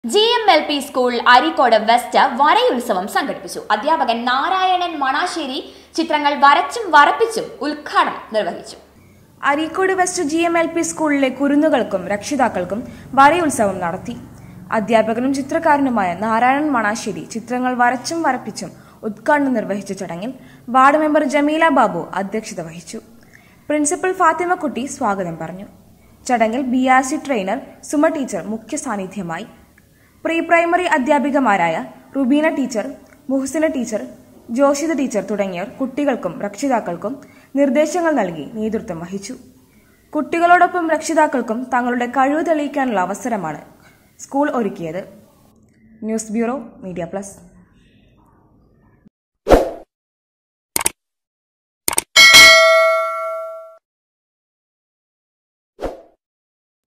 G M L P school Areekode west വരയുത്സവം സംഘടിപ്പിച്ചു അധ്യാപകൻ നാരായണൻ മണാശ്ശേരി ചിത്രങ്ങൾ വരച്ചും വരപ്പിച്ചും ഉദ്ഘാടനം നിർവഹിച്ചു Areekode west G M L P സ്കൂളിലെ കുരുന്നുകൾക്കും രക്ഷിതാക്കൾക്കും വരയുത്സവം നടത്തി അധ്യാപകനും ചിത്രകാരനുമായ നാരായണൻ മണാശ്ശേരി ചിത്രങ്ങൾ വരച്ചും വരപ്പിച്ചും ഉദ്ഘാടനം നിർവഹിച്ച ചടങ്ങിൽ വാർഡ് മെമ്പർ ജമീല ബാബു അധ്യക്ഷത വഹിച്ചു പ്രിൻസിപ്പൽ ഫാത്തിമക്കുട്ടി സ്വാഗതം പറഞ്ഞു ചടങ്ങിൽ B R C trainer Suma teacher മുഖ്യ സാന്നിധ്യമായി പ്രീ പ്രൈമറി അധ്യാപികമാരായ Rubeena teacher Muhsina teacher Joshitha teacher തുടങ്ങിയവർ കുട്ടികൾക്കും രക്ഷിതാക്കൾക്കും നിർദ്ദേശങ്ങൾ നൽകി നേതൃത്വം വഹിച്ചു കുട്ടികളോടൊപ്പം രക്ഷിതാക്കൾക്കും തങ്ങളുടെ കഴിവ് തെളിയിക്കാനുള്ള അവസരമാണ് സ്കൂൾ ഒരുക്കിയത് ന്യൂസ് ബ്യൂറോ മീഡിയ പ്ലസ്